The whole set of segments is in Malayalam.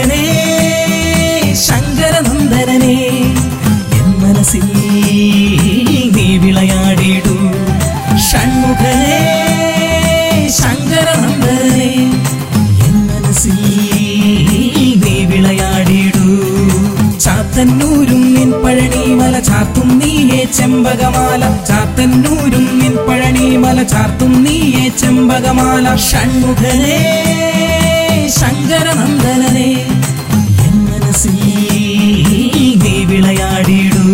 ഷൺമുഖനേ ശങ്കരനന്ദനനേ എൻ മനസ്സിൽ നീ വിളയാടിടൂ ഷൺമുഖനേ ശങ്കരനന്ദനനേ എൻ മനസ്സിൽ നീ വിളയാടിടൂ ചാത്തന്നൂരും നിൻ പഴനിമല ചാത്തും നീയെ ചെമ്പകമാല ചാത്തന്നൂരും നിൻ പഴനിമല ചാത്തും നീയെ ചെമ്പകമാല ഷൺമുഖനേ ശങ്കരനന്ദനനേ എൻ മനസ്സിൽ നീ വിളയാടിടൂ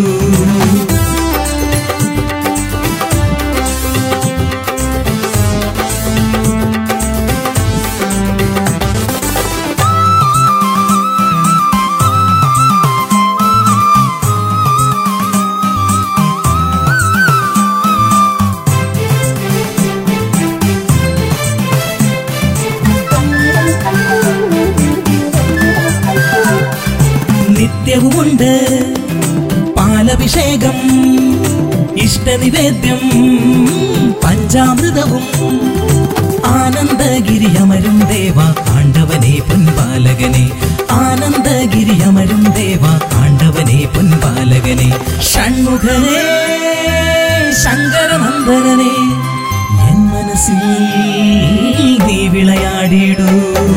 നിത്യവുമുണ്ട് പാലഭിഷേകം ഇഷ്ടനിവേദ്യം പഞ്ചാമൃതവും ആനന്ദഗിരിയമരും ദേവ ആണ്ടവനെ പൊൻപാലകനെ ആനന്ദഗിരിയമരും ദേവ ആണ്ടവനെ പൊൻപാലകനെ ഷൺമുഖനേ ശങ്കരനന്ദനനെ എൻ മനസ്സിൽ നീ വിളയാടിടൂ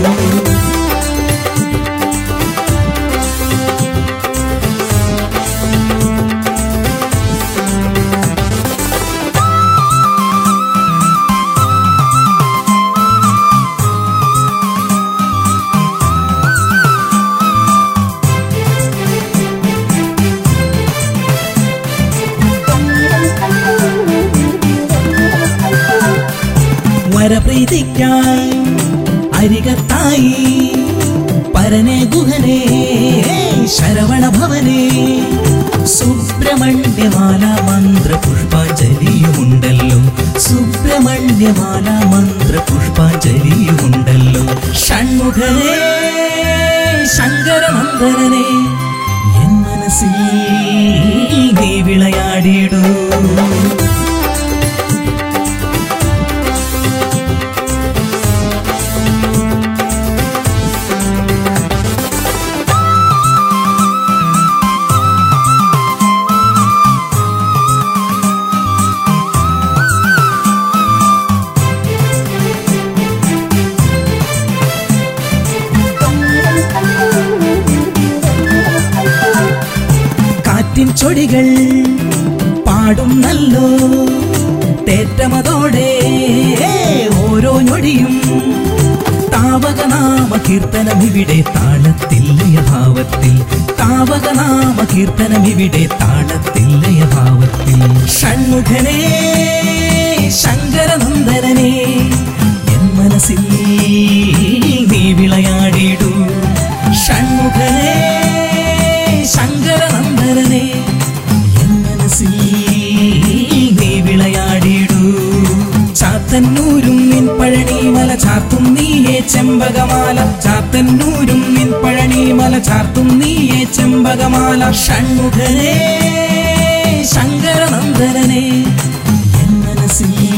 വരപ്രീതിക്കായി അരികത്തായി പരനെ ഗുഹനെ ശരവണ ഭവനെ സുബ്രഹ്മണ്യമാല മന്ത്ര പുഷ്പാഞ്ജലിയുമുണ്ടല്ലോ സുബ്രഹ്മണ്യമാല മന്ത്ര പുഷ്പാഞ്ജലിയുമുണ്ടല്ലോ ഷൺമുഖനേ ശങ്കരനന്ദനനെ എൻ മനസ്സിൽ നീ വിളയാടിടൂ കാറ്റിൻ ചൊടികൾ പാടും നല്ലോ തേറ്റമതോടെ ഓരോ ഞൊടിയും താവകനാമ കീർത്തനം ഇവിടെ താളത്തിൽ ലയഭാവത്തിൽ താവകനാമ കീർത്തനം ഇവിടെ താളത്തിൽ ലയഭാവത്തിൽ ഷൺമുഖനേ ശങ്കരനന്ദനനേ എൻ മനസ്സിൽ നീ വിളയാടിടൂ ഷൺമുഖനേ ശങ്കരനന്ദനനെ എൻ മനസ്സിൽ നീ വിളയാടിടൂ ചാത്തന്നൂരും നിൻ പഴനിമല ചാർത്തും നീയെ ചെമ്പകമാല ചാത്തന്നൂരും നിൻ പഴനിമല ചാർത്തും നീയെ ചെമ്പകമാല ഷൺമുഖനേ ശങ്കരനന്ദനനെ എൻ മനസ്സിൽ